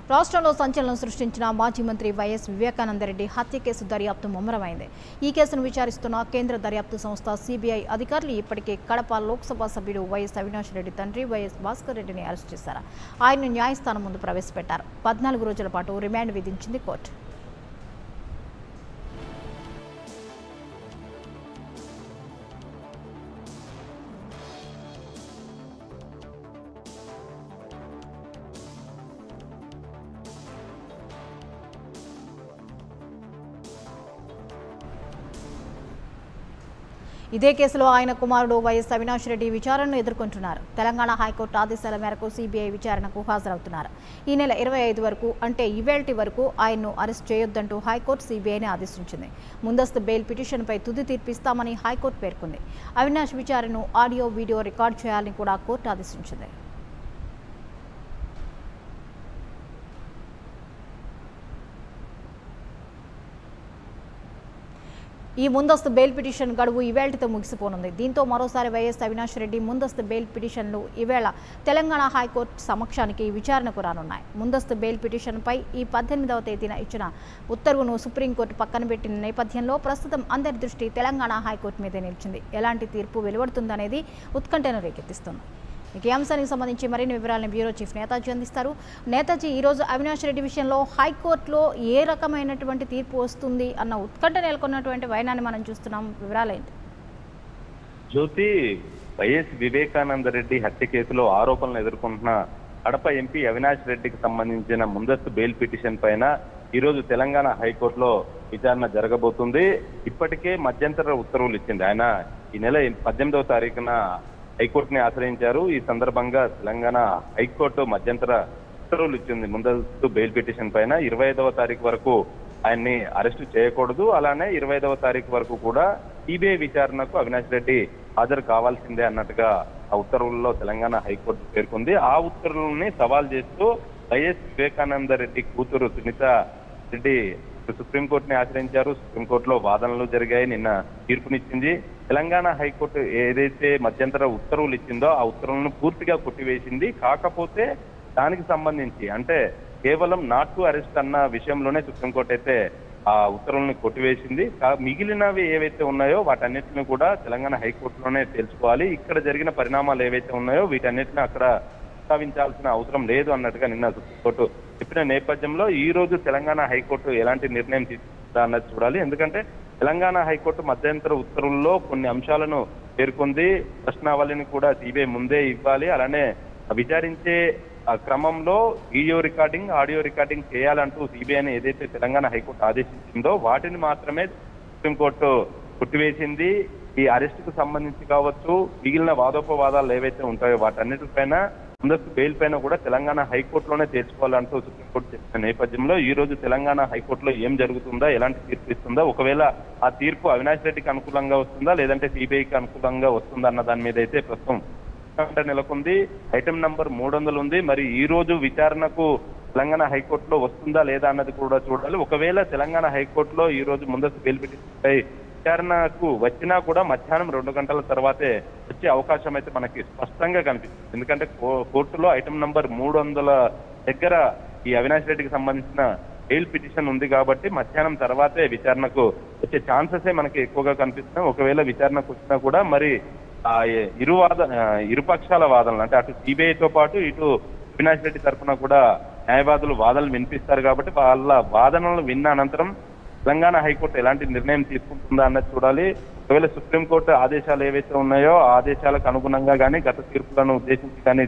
రాష్ట్రంలో సంచలనం సృష్టించిన మాజీ మంత్రి వైఎస్ వివేకానందరెడ్డి హత్య కేసు దర్యాప్తు ముమ్మరమైంది ఈ కేసును విచారిస్తున్న కేంద్ర దర్యాప్తు సంస్థ సిబిఐ అధికారులు ఇప్పటికే కడప లోక్సభ సభ్యుడు వైఎస్ అవినాష్ రెడ్డి తండ్రి వైఎస్ భాస్కర్ రెడ్డిని అరెస్ట్ చేశారు ఆయన్ను న్యాయస్థానం ముందు ప్రవేశపెట్టారు పద్నాలుగు రోజుల పాటు రిమాండ్ విధించింది కోర్టు ఇదే కేసులో ఆయన కుమారుడు వైఎస్ అవినాష్ రెడ్డి విచారణను ఎదుర్కొంటున్నారు తెలంగాణ హైకోర్టు ఆదేశాల మేరకు సిబిఐ విచారణకు హాజరవుతున్నారు ఈ నెల ఇరవై ఐదు వరకు అంటే ఇవేల్టి వరకు ఆయన్ను అరెస్ట్ చేయొద్దంటూ హైకోర్టు సిబిఐని ఆదేశించింది ముందస్తు బెయిల్ పిటిషన్పై తుది తీర్పిస్తామని హైకోర్టు పేర్కొంది అవినాష్ విచారణను ఆడియో వీడియో రికార్డు చేయాలని కూడా కోర్టు ఆదేశించింది ఈ ముందస్తు బెయిల్ పిటిషన్ గడువు ఇవేళ్టితో ముగిసిపోనుంది దీంతో మరోసారి వైఎస్ అవినాష్ రెడ్డి ముందస్తు బెయిల్ పిటిషన్లు ఈవేళ తెలంగాణ హైకోర్టు సమక్షానికి విచారణకు రానున్నాయి ముందస్తు బెయిల్ పిటిషన్పై ఈ పద్దెనిమిదవ తేదీన ఇచ్చిన ఉత్తర్వును సుప్రీంకోర్టు పక్కన పెట్టిన నేపథ్యంలో ప్రస్తుతం అందరి దృష్టి తెలంగాణ హైకోర్టు మీదే నిలిచింది ఎలాంటి తీర్పు వెలువడుతుందనేది ఉత్కంఠను రేకెత్తిస్తుంది ఇక ఈ అంశానికి సంబంధించి మరిన్ని వివరాలను బ్యూరో చీఫ్ నేతాజీ అందిస్తారు నేతాజీ ఈరోజు అవినాష్ రెడ్డి విషయంలో హైకోర్టులో ఏ రకమైనటువంటి తీర్పు వస్తుంది అన్న ఉత్కంఠ నెలకొన్నటువంటి వైనాన్ని మనం చూస్తున్నాం వివరాలేంటి జ్యోతి వైఎస్ వివేకానంద రెడ్డి హత్య కేసులో ఆరోపణలు ఎదుర్కొంటున్న కడప ఎంపీ అవినాష్ రెడ్డికి సంబంధించిన ముందస్తు బెయిల్ పిటిషన్ పైన ఈ రోజు తెలంగాణ హైకోర్టులో విచారణ జరగబోతుంది ఇప్పటికే మధ్యంతర ఉత్తర్వులు ఇచ్చింది ఆయన ఈ నెల పద్దెనిమిదవ తారీఖున హైకోర్టుని ఆశ్రయించారు ఈ సందర్భంగా తెలంగాణ హైకోర్టు మధ్యంతర ఉత్తర్వులు ఇచ్చింది ముందస్తు బెయిల్ పిటిషన్ పైన ఇరవై ఐదవ తారీఖు వరకు ఆయన్ని అరెస్టు చేయకూడదు అలానే ఇరవై ఐదవ తారీఖు వరకు కూడా సిబిఐ విచారణకు అవినాష్ రెడ్డి హాజరు కావాల్సిందే అన్నట్టుగా ఆ ఉత్తర్వుల్లో తెలంగాణ హైకోర్టు పేర్కొంది ఆ ఉత్తర్వుల్ని సవాల్ చేస్తూ వైఎస్ వివేకానంద రెడ్డి కూతురు సునీత రెడ్డి సుప్రీంకోర్టుని ఆశ్రయించారు సుప్రీంకోర్టులో వాదనలు జరిగాయి నిన్న తీర్పునిచ్చింది తెలంగాణ హైకోర్టు ఏదైతే మధ్యంతర ఉత్తర్వులు ఇచ్చిందో ఆ ఉత్తర్వులను పూర్తిగా కొట్టివేసింది కాకపోతే దానికి సంబంధించి అంటే కేవలం నాట్ టు అరెస్ట్ అన్న విషయంలోనే సుప్రీంకోర్టు అయితే ఆ ఉత్తర్వులను కొట్టివేసింది కా- మిగిలినవి ఏవైతే ఉన్నాయో వాటన్నిటిని కూడా తెలంగాణ హైకోర్టులోనే తెలుసుకోవాలి ఇక్కడ జరిగిన పరిణామాలు ఏవైతే ఉన్నాయో వీటన్నిటిని అక్కడ ప్రస్తావించాల్సిన అవసరం లేదు అన్నట్టుగా నిన్న సుప్రీంకోర్టు చెప్పిన నేపథ్యంలో ఈ రోజు తెలంగాణ హైకోర్టు ఎలాంటి నిర్ణయం తీసుకుందా అన్నది చూడాలి ఎందుకంటే తెలంగాణ హైకోర్టు మధ్యంతర ఉత్తర్వుల్లో కొన్ని అంశాలను పేర్కొంది ప్రశ్నావళిని కూడా సిబిఐ ముందే ఇవ్వాలి అలానే విచారించే ఆ క్రమంలో వీడియో రికార్డింగ్ ఆడియో రికార్డింగ్ చేయాలంటూ సిబిఐని ఏదైతే తెలంగాణ హైకోర్టు ఆదేశించిందో వాటిని మాత్రమే సుప్రీంకోర్టు కొట్టివేసింది ఈ అరెస్ట్ కు సంబంధించి కావచ్చు మిగిలిన వాదోపవాదాలు ఏవైతే ఉంటాయో వాటన్నిటిపైన ముందస్తు బెయిల్ పైన కూడా తెలంగాణ హైకోర్టులోనే తేల్చుకోవాలంటూ సుప్రీంకోర్టు చెప్పిన నేపథ్యంలో ఈ రోజు తెలంగాణ హైకోర్టులో ఏం జరుగుతుందా ఎలాంటి తీర్పు ఇస్తుందా ఒకవేళ ఆ తీర్పు అవినాష్ రెడ్డికి అనుకూలంగా వస్తుందా లేదంటే సిబిఐకి అనుకూలంగా వస్తుందా అన్న దాని మీద అయితే ప్రస్తుతం ఉత్కంఠ నెలకొంది ఐటమ్ నంబర్ మూడు వందలు ఉంది మరి ఈ రోజు విచారణకు తెలంగాణ హైకోర్టులో వస్తుందా లేదా అన్నది కూడా చూడాలి ఒకవేళ తెలంగాణ హైకోర్టులో ఈ రోజు ముందస్తు బెయిల్ పిటిషన్పై విచారణకు వచ్చినా కూడా మధ్యాహ్నం రెండు గంటల తర్వాతే వచ్చే అవకాశం అయితే మనకి స్పష్టంగా కనిపిస్తుంది ఎందుకంటే కో- కోర్టులో ఐటమ్ నంబర్ మూడు వందల దగ్గర ఈ అవినాష్ రెడ్డికి సంబంధించిన బెయిల్ పిటిషన్ ఉంది కాబట్టి మధ్యాహ్నం తర్వాతే విచారణకు వచ్చే ఛాన్సెసే మనకి ఎక్కువగా కనిపిస్తున్నాయి ఒకవేళ విచారణకు వచ్చినా కూడా మరి ఆ ఎ- ఇరు వాద ఆ, ఇరుపక్షాల వాదనలు అంటే అటు సిబిఐతో పాటు ఇటు అవినాష్ రెడ్డి తరఫున కూడా న్యాయవాదులు వాదనలు వినిపిస్తారు కాబట్టి వాళ్ళ వాదనలు విన్న అనంతరం తెలంగాణ హైకోర్టు ఎలాంటి నిర్ణయం తీసుకుంటుందా అన్నది చూడాలి ఒకవేళ సుప్రీంకోర్టు ఆదేశాలు ఏవైతే ఉన్నాయో ఆ ఆదేశాలకు అనుగుణంగా కానీ గత తీర్పులను ఉద్దేశించి కానీ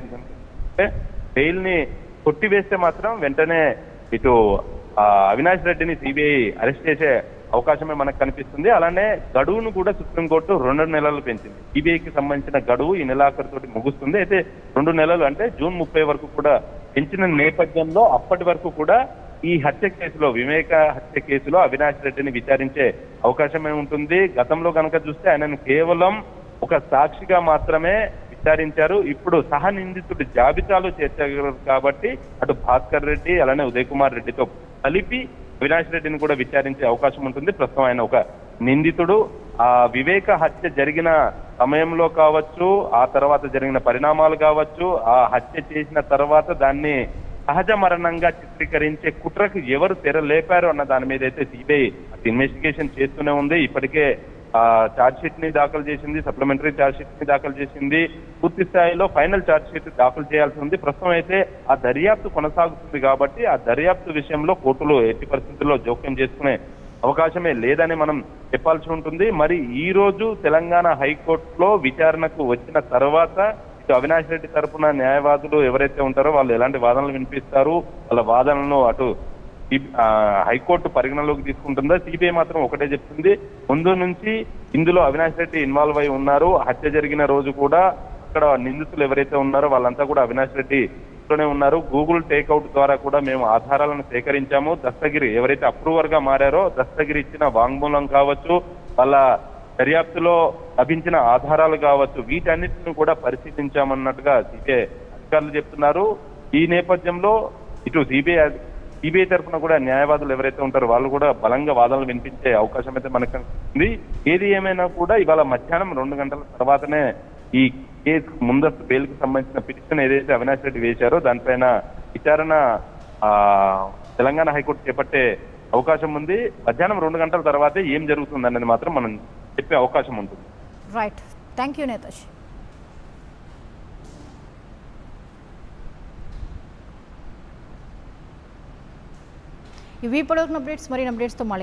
బెయిల్ ని కొట్టివేస్తే మాత్రం వెంటనే ఇటు ఆ, అవినాష్ రెడ్డిని సిబిఐ అరెస్ట్ చేసే అవకాశమే మనకు కనిపిస్తుంది అలానే గడువును కూడా సుప్రీంకోర్టు రెండు నెలలు పెంచింది సిబిఐకి సంబంధించిన గడువు ఈ నెలాఖరుతోటి ముగుస్తుంది అయితే రెండు నెలలు అంటే జూన్ ముప్పై వరకు కూడా పెంచిన నేపథ్యంలో అప్పటి వరకు కూడా ఈ హత్య కేసులో వివేక హత్య కేసులో అవినాష్ రెడ్డిని విచారించే అవకాశమే ఉంటుంది గతంలో కనుక చూస్తే ఆయనను కేవలం ఒక సాక్షిగా మాత్రమే విచారించారు ఇప్పుడు సహ నిందితుడి జాబితాలో చేర్చారు కాబట్టి అటు భాస్కర్ రెడ్డి అలానే ఉదయ్ కుమార్ రెడ్డితో కలిపి అవినాష్ రెడ్డిని కూడా విచారించే అవకాశం ఉంటుంది ప్రస్తుతం ఆయన ఒక నిందితుడు ఆ వివేక హత్య జరిగిన సమయంలో కావచ్చు ఆ తర్వాత జరిగిన పరిణామాలు కావచ్చు ఆ హత్య చేసిన తర్వాత దాన్ని సహజ మరణంగా చిత్రీకరించే కుట్రకు ఎవరు తెర లేపారు అన్న దాని మీద అయితే సిబిఐ ఇన్వెస్టిగేషన్ చేస్తూనే ఉంది ఇప్పటికే ఆ ఛార్జ్ షీట్ ని దాఖలు చేసింది సప్లిమెంటరీ ఛార్జ్ షీట్ ని దాఖలు చేసింది పూర్తి స్థాయిలో ఫైనల్ ఛార్జ్ షీట్ దాఖలు చేయాల్సి ఉంది ప్రస్తుతం అయితే ఆ దర్యాప్తు కొనసాగుతుంది కాబట్టి ఆ దర్యాప్తు విషయంలో కోర్టులు ఎట్టి పరిస్థితుల్లో జోక్యం చేసుకునే అవకాశమే లేదని మనం చెప్పాల్సి ఉంటుంది మరి ఈ రోజు తెలంగాణ హైకోర్టులో విచారణకు వచ్చిన తర్వాత ఇటు అవినాష్ రెడ్డి తరపున న్యాయవాదులు ఎవరైతే ఉంటారో వాళ్ళు ఎలాంటి వాదనలు వినిపిస్తారు వాళ్ళ వాదనలను అటు ఈ- ఆ, హైకోర్టు పరిగణలోకి తీసుకుంటుందా సిబిఐ మాత్రం ఒకటే చెప్తుంది ముందు నుంచి ఇందులో అవినాష్ రెడ్డి ఇన్వాల్వ్ అయి ఉన్నారు హత్య జరిగిన రోజు కూడా అక్కడ నిందితులు ఎవరైతే ఉన్నారో వాళ్ళంతా కూడా అవినాష్ రెడ్డి లోనే ఉన్నారు గూగుల్ టేక్అవుట్ ద్వారా కూడా మేము ఆధారాలను సేకరించాము దస్తగిరి ఎవరైతే అప్రూవర్ గా మారారో దస్తగిరి ఇచ్చిన వాంగ్మూలం కావచ్చు వాళ్ళ దర్యాప్తులో లభించిన ఆధారాలు కావచ్చు వీటన్నిటిని కూడా పరిశీలించామన్నట్టుగా సిబిఐ అధికారులు చెప్తున్నారు ఈ నేపథ్యంలో ఇటు సిబిఐ సిబిఐ తరఫున కూడా న్యాయవాదులు ఎవరైతే ఉంటారో వాళ్ళు కూడా బలంగా వాదనలు వినిపించే అవకాశం అయితే మనకు కనిపిస్తుంది ఏది ఏమైనా కూడా ఇవాళ మధ్యాహ్నం రెండు గంటల తర్వాతనే ఈ కేసు ముందస్తు బెయిల్ కు సంబంధించిన పిటిషన్ ఏదైతే అవినాష్ రెడ్డి వేశారో దానిపైన విచారణ ఆ తెలంగాణ హైకోర్టు చేపట్టే అవకాశం ఉంది మధ్యాహ్నం రెండు గంటల తర్వాతే ఏం జరుగుతుంది అనేది మాత్రం మనం చెప్పే అవకాశం ఉంటుంది రైట్ థ్యాంక్ యూ నేతాజ్ ఇవి ఇప్పటివరకు అప్డేట్స్ మరిన్ని అప్డేట్స్తో మళ్ళీ